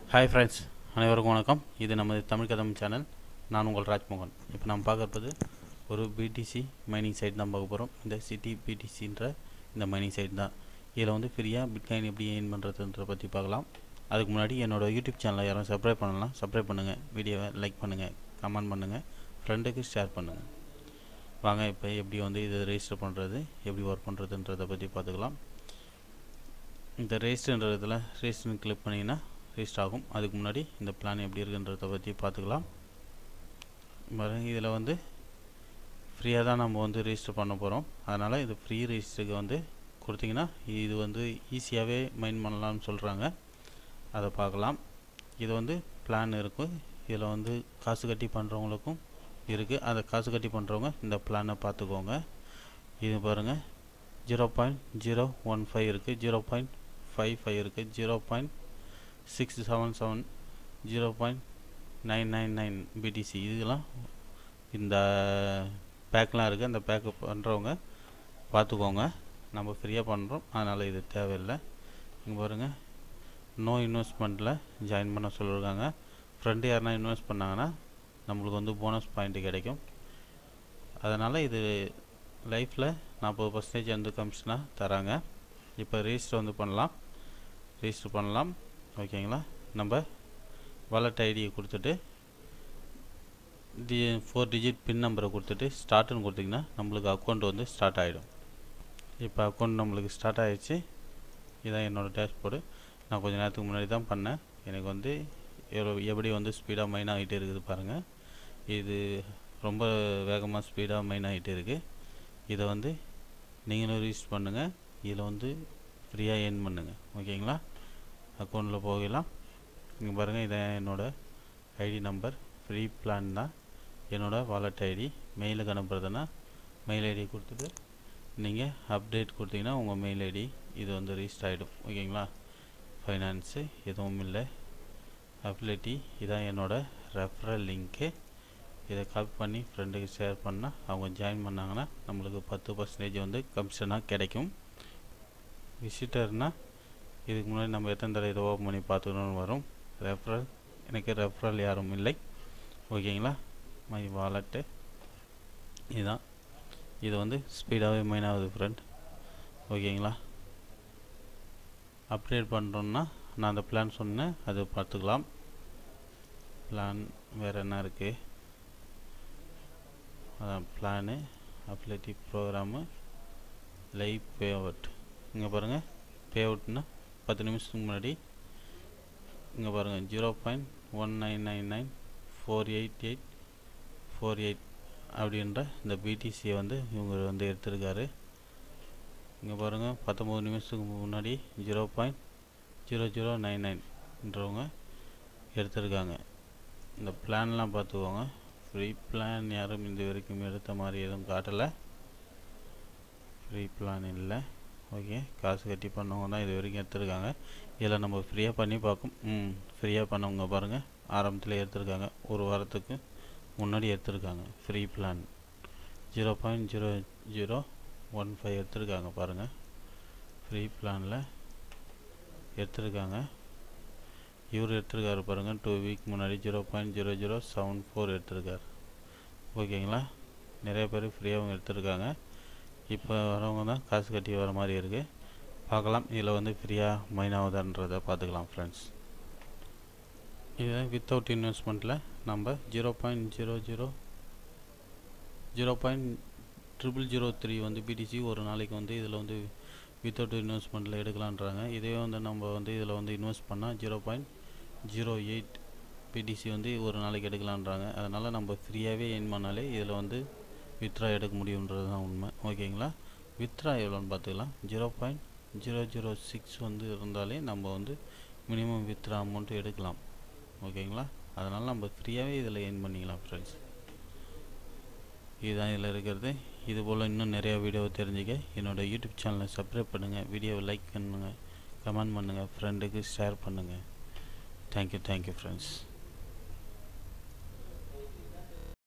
hi friends அனைவருக்கும் வணக்கம் இது நமது தமிழ் கதம் சேனல் நான் உங்கள் ராஜ்மோகன் இப்போ நம்ம பார்க்கறது ஒரு பிடிசி மைனிங் சைட் தான் பார்க்க போகிறோம் இந்த சிட்டி பிடிசின்ற இந்த மைனிங் சைட் தான் இதில் வந்து ஃப்ரீயாக பிட்காயின் எப்படி ஏர்ன் பண்ணுறதுன்ற பற்றி பார்க்கலாம் அதுக்கு முன்னாடி என்னோடய யூடியூப் சேனலை யாரும் சப்ஸ்கிரைப் பண்ணலாம் சப்ஸ்கிரைப் பண்ணுங்கள் வீடியோவை லைக் பண்ணுங்கள் கமெண்ட் பண்ணுங்கள் ஃப்ரெண்டுக்கு ஷேர் பண்ணுங்கள் வாங்க இப்போ எப்படி வந்து இது ரெஜிஸ்டர் பண்ணுறது எப்படி ஒர்க் பண்ணுறதுன்றதை பற்றி பார்த்துக்கலாம் இந்த ரெஜிஸ்டர்ன்றதில் ரெஜிஸ்டர்னு கிளிக் பண்ணிங்கன்னா ரெஜிஸ்டர் ஆகும் அதுக்கு முன்னாடி இந்த பிளான் எப்படி இருக்குன்றதை பற்றி பார்த்துக்கலாம் பாருங்க இதில் வந்து ஃப்ரீயாக தான் நம்ம வந்து ரெஜிஸ்டர் பண்ண போகிறோம் அதனால் இது ஃப்ரீ ரெஜிஸ்டருக்கு வந்து கொடுத்தீங்கன்னா இது வந்து ஈஸியாகவே மைண்ட் பண்ணலாம்னு சொல்கிறாங்க அதை பார்க்கலாம் இது வந்து பிளான் இருக்கும் இதில் வந்து காசு கட்டி பண்ணுறவங்களுக்கும் இருக்குது அதை காசு கட்டி பண்ணுறவங்க இந்த பிளானை பார்த்துக்கோங்க இது பாருங்கள் zero point zero one five இருக்குது ஜீரோ பாயிண்ட் ஃபைவ் ஃபைவ் இருக்குது zero point six seven seven zero point nine nine nine BTC இதெல்லாம் இந்த பேக்லாம் இருக்குது அந்த பேக்கு பண்ணுறவங்க பார்த்துக்கோங்க நம்ம ஃப்ரீயாக பண்ணுறோம் அதனால் இது தேவையில்லை இங்கே பாருங்கள் நோ இன்வெஸ்ட்மெண்ட்டில் ஜாயின் பண்ண சொல்லியிருக்காங்க ஃப்ரெண்டு யாருனா இன்வெஸ்ட் பண்ணாங்கன்னா நம்மளுக்கு வந்து போனஸ் பாயிண்ட்டு கிடைக்கும் அதனால் இது லைஃப்பில் நாற்பது பர்சன்டேஜ் வந்து கமிஷனாக தராங்க இப்போ ரெஜிஸ்டர் வந்து பண்ணலாம் ரெஜிஸ்டர் பண்ணலாம் ஓகேங்களா நம்ம வாலெட் ஐடியை கொடுத்துட்டு டி ஃபோர் டிஜிட் பின் நம்பரை கொடுத்துட்டு ஸ்டார்ட்னு கொடுத்திங்கன்னா நம்மளுக்கு அக்கௌண்ட் வந்து ஸ்டார்ட் ஆகிடும் இப்போ அக்கௌண்ட் நம்மளுக்கு ஸ்டார்ட் ஆகிடுச்சு இதான் என்னோடய டேஷ்போர்டு நான் கொஞ்சம் நேரத்துக்கு முன்னாடி தான் பண்ணேன் எனக்கு வந்து எவ்வளோ எப்படி வந்து ஸ்பீடாக மைன் ஆகிட்டே இருக்குது பாருங்கள் இது ரொம்ப வேகமாக ஸ்பீடாக மைன் ஆகிட்டே இருக்குது இதை வந்து நீங்களும் ரிஜிஸ்டர் பண்ணுங்கள் இதில் வந்து ஃப்ரீயாக ஏர்ன் பண்ணுங்கள் ஓகேங்களா அக்கௌண்ட்டில் போகலாம் இங்கே பாருங்கள் இதான் என்னோடய ஐடி நம்பர் ஃப்ரீ பிளான் தான் என்னோடய வாலெட் ஐடி மெயிலுக்கு அனுப்புறதுன்னா மெயில் ஐடி கொடுத்துட்டு நீங்கள் அப்டேட் கொடுத்தீங்கன்னா உங்கள் மெயில் ஐடி இது வந்து ரிஜிஸ்டர் ஆகிடும் ஓகேங்களா ஃபைனான்ஸு எதுவும் இல்லை அப்லேட்டி இதான் என்னோடய ரெஃபரல் லிங்க்கு இதை காப்பி பண்ணி ஃப்ரெண்டுக்கு ஷேர் பண்ணால் அவங்க ஜாயின் பண்ணாங்கன்னா நம்மளுக்கு பத்து பர்சன்டேஜ் வந்து கமிஷனாக கிடைக்கும் விசிட்டர்னால் இதுக்கு முன்னாடி நம்ம எத்தனை தடவை இதை ஓப்பன் பண்ணி பார்த்துக்கணும்னு வரும் ரெஃபரல் எனக்கு ரெஃபரல் யாரும் இல்லை ஓகேங்களா மை வாலெட்டு இதுதான் இது வந்து ஸ்பீடாகவே மைன் ஆகுது ஃப்ரெண்ட் ஓகேங்களா அப்டேட் பண்ணுறோன்னா நான் அந்த பிளான் சொன்னேன் அது பார்த்துக்கலாம் பிளான் வேறு என்ன இருக்குது அதான் பிளானு அப்ளேட்டிவ் ப்ரோக்ராமு லைவ் பே அவுட் இங்கே பாருங்கள் பே அவுட்னா பத்து நிமிஷத்துக்கு முன்னாடி இங்கே பாருங்கள் zero point one nine nine nine four eight eight four eight அப்படின்ற இந்த பிடிசியை வந்து இவங்க வந்து எடுத்திருக்காரு இங்கே பாருங்கள் பத்தொம்போது நிமிஷத்துக்கு முன்னாடி zero point zero zero nine நைன்ன்றவங்க எடுத்திருக்காங்க இந்த பிளான்லாம் பார்த்துக்கோங்க ஃப்ரீ பிளான் யாரும் இந்த வரைக்கும் எடுத்த மாதிரி எதுவும் காட்டலை ஃப்ரீ பிளான் இல்லை ஓகே காசு கட்டி பண்ணவங்க தான் இது வரைக்கும் எடுத்திருக்காங்க இதில் நம்ம ஃப்ரீயாக பண்ணி பார்க்கும் ம் ஃப்ரீயாக பண்ணவங்க பாருங்கள் ஆரம்பத்தில் எடுத்திருக்காங்க ஒரு வாரத்துக்கு முன்னாடி எடுத்திருக்காங்க free plan zero point zero zero one five எடுத்திருக்காங்க பாருங்கள் ஃப்ரீ பிளானில் எடுத்திருக்காங்க இவர் எடுத்திருக்காரு பாருங்கள் டூ வீக் முன்னாடி zero point zero zero seven four எடுத்திருக்காரு ஓகேங்களா நிறைய பேர் ஃப்ரீயாகவும் எடுத்திருக்காங்க இப்போ வரவங்க தான் காசு கட்டி வர மாதிரி இருக்குது பார்க்கலாம் இதில் வந்து ஃப்ரீயாக மைன் ஆகுதான்றதை பார்த்துக்கலாம் ஃப்ரெண்ட்ஸ் இது வித்தவுட் இன்வெஸ்ட்மெண்ட்டில் நம்ம zero point zero zero zero point triple zero three வந்து பிடிசி ஒரு நாளைக்கு வந்து இதில் வந்து வித்தவுட் இன்வெஸ்ட்மெண்ட்டில் எடுக்கலான்றாங்க இதே வந்து நம்ம வந்து இதில் வந்து இன்வெஸ்ட் பண்ணால் zero point zero eight BTC வந்து ஒரு நாளைக்கு எடுக்கலான்றாங்க அதனால் நம்ம ஃப்ரீயாகவே என் பண்ணாலே இதில் வந்து வித்ரா எடுக்க முடியுன்றது தான் உண்மை ஓகேங்களா வித்ரா எவ்வளோன்னு பார்த்துக்கலாம் zero point zero zero six வந்து இருந்தாலே நம்ம வந்து மினிமம் வித்ரா அமௌண்ட் எடுக்கலாம் ஓகேங்களா அதனால் நம்ம ஃப்ரீயாகவே இதில் என் பண்ணிக்கலாம் ஃப்ரெண்ட்ஸ் இதுதான் இதில் இருக்கிறது இது போல் இன்னும் நிறையா வீடியோ தெரிஞ்சுக்க என்னோடய யூடியூப் சேனலை சப்ஸ்கிரைப் பண்ணுங்கள் வீடியோவை லைக் பண்ணுங்கள் கமெண்ட் பண்ணுங்கள் ஃப்ரெண்டுக்கு ஷேர் பண்ணுங்கள் தேங்க்யூ தேங்க்யூ ஃப்ரெண்ட்ஸ்